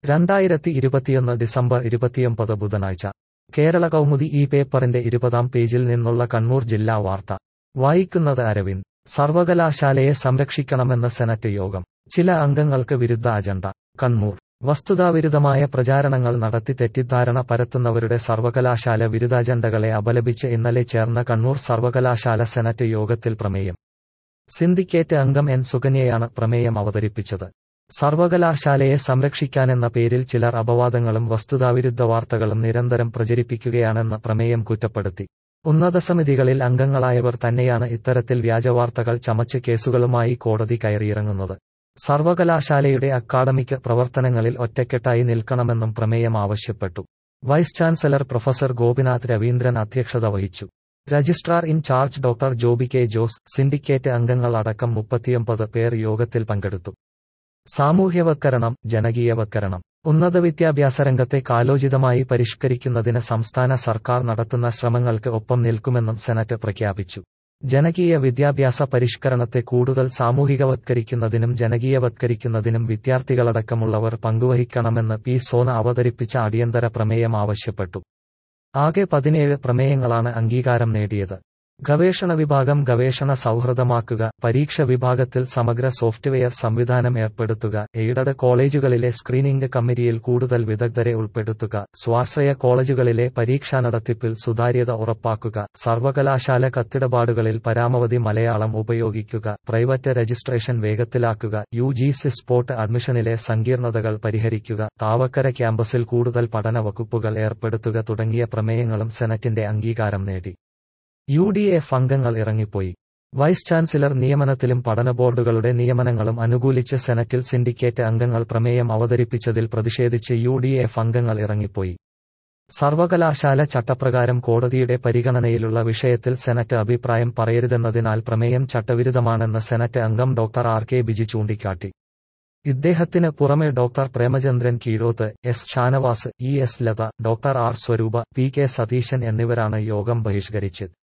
രണ്ടായിരത്തി ഇരുപത്തിയൊന്ന് ഡിസംബർ ഇരുപത്തിയൊമ്പത് ബുധനാഴ്ച കേരള കൗമുദി ഈ പേപ്പറിന്റെ ഇരുപതാം പേജിൽ നിന്നുള്ള കണ്ണൂർ ജില്ലാ വാർത്ത വായിക്കുന്നത് അരവിന്ദ് സർവകലാശാലയെ സംരക്ഷിക്കണമെന്ന് സെനറ്റ് യോഗം ചില അംഗങ്ങൾക്ക് വിരുദ്ധ അജണ്ട കണ്ണൂർ വസ്തുതാവിരുദ്ധമായ പ്രചാരണങ്ങൾ നടത്തി തെറ്റിദ്ധാരണ പരത്തുന്നവരുടെ സർവകലാശാല വിരുദ്ധാജണ്ടകളെ അപലപിച്ച് ഇന്നലെ ചേർന്ന കണ്ണൂർ സർവകലാശാല സെനറ്റ് യോഗത്തിൽ പ്രമേയം സിൻഡിക്കേറ്റ് അംഗം എൻ സുകന്യയാണ് പ്രമേയം അവതരിപ്പിച്ചത് സർവകലാശാലയെ സംരക്ഷിക്കാനെന്ന പേരിൽ ചിലർ അപവാദങ്ങളും വസ്തുതാവിരുദ്ധ വാർത്തകളും നിരന്തരം പ്രചരിപ്പിക്കുകയാണെന്ന് പ്രമേയം കുറ്റപ്പെടുത്തി ഉന്നതസമിതികളിൽ അംഗങ്ങളായവർ തന്നെയാണ് ഇത്തരത്തിൽ വ്യാജവാർത്തകൾ ചമച്ച് കേസുകളുമായി കോടതി കയറിയിറങ്ങുന്നത് സർവകലാശാലയുടെ അക്കാഡമിക് പ്രവർത്തനങ്ങളിൽ ഒറ്റക്കെട്ടായി നിൽക്കണമെന്നും പ്രമേയം ആവശ്യപ്പെട്ടു vice chancellor professor Gopinath Raveendran അധ്യക്ഷത വഹിച്ചു registrar in charge doctor Joby K Jose syndicate അംഗങ്ങൾ അടക്കം മുപ്പത്തിയൊമ്പത് പേർ യോഗത്തിൽ പങ്കെടുത്തു സാമൂഹ്യവത്കരണം ജനകീയവത്കരണം ഉന്നത വിദ്യാഭ്യാസ രംഗത്തെ കാലോചിതമായി പരിഷ്കരിക്കുന്നതിന് സംസ്ഥാന സർക്കാർ നടത്തുന്ന ശ്രമങ്ങൾക്ക് ഒപ്പം നിൽക്കുമെന്നും സെനറ്റ് പ്രഖ്യാപിച്ചു ജനകീയ വിദ്യാഭ്യാസ പരിഷ്കരണത്തെ കൂടുതൽ സാമൂഹികവത്കരിക്കുന്നതിനും ജനകീയവത്കരിക്കുന്നതിനും വിദ്യാർത്ഥികളടക്കമുള്ളവർ പങ്കുവഹിക്കണമെന്ന് പി സോന അവതരിപ്പിച്ച അടിയന്തര പ്രമേയം ആവശ്യപ്പെട്ടു ആകെ പതിനേഴ് പ്രമേയങ്ങളാണ് അംഗീകാരം നേടിയത് ഗവേഷണ വിഭാഗം ഗവേഷണ സൗഹൃദമാക്കുക പരീക്ഷ വിഭാഗത്തിൽ സമഗ്ര സോഫ്റ്റ്വെയർ സംവിധാനം ഏർപ്പെടുത്തുക എയ്ഡഡ് കോളേജുകളിലെ സ്ക്രീനിംഗ് കമ്മിറ്റിയിൽ കൂടുതൽ വിദഗ്ധരെ ഉൾപ്പെടുത്തുക സ്വാശ്രയ കോളേജുകളിലെ പരീക്ഷാ നടത്തിപ്പിൽ സുതാര്യത ഉറപ്പാക്കുക സർവകലാശാല കത്തിടപാടുകളിൽ പരാമവധി മലയാളം ഉപയോഗിക്കുക പ്രൈവറ്റ് രജിസ്ട്രേഷൻ വേഗത്തിലാക്കുക യു ജി സി സ്പോട്ട് അഡ്മിഷനിലെ സങ്കീർണതകൾ പരിഹരിക്കുക താവക്കര ക്യാമ്പസിൽ കൂടുതൽ പഠന വകുപ്പുകൾ ഏർപ്പെടുത്തുക തുടങ്ങിയ പ്രമേയങ്ങളും സെനറ്റിന്റെ അംഗീകാരം നേടി യു ഡി എഫ് അംഗങ്ങൾ ഇറങ്ങിപ്പോയി വൈസ് ചാൻസലർ നിയമനത്തിലും പഠന ബോർഡുകളുടെ നിയമനങ്ങളും അനുകൂലിച്ച് സെനറ്റിൽ സിൻഡിക്കേറ്റ് അംഗങ്ങൾ പ്രമേയം അവതരിപ്പിച്ചതിൽ പ്രതിഷേധിച്ച് യു ഡി എഫ് അംഗങ്ങൾ ഇറങ്ങിപ്പോയി സർവകലാശാല ചട്ടപ്രകാരം കോടതിയുടെ പരിഗണനയിലുള്ള വിഷയത്തിൽ സെനറ്റ് അഭിപ്രായം പറയരുതെന്നതിനാൽ പ്രമേയം ചട്ടവിരുദ്ധമാണെന്ന് സെനറ്റ് അംഗം ഡോക്ടർ ആർ കെ ബിജി ചൂണ്ടിക്കാട്ടി ഇദ്ദേഹത്തിന് പുറമെ doctor Premachandran Keezhoth S Shanavas E S Latha doctor R Swaroopa P K Satheesan എന്നിവരാണ് യോഗം ബഹിഷ്കരിച്ചത്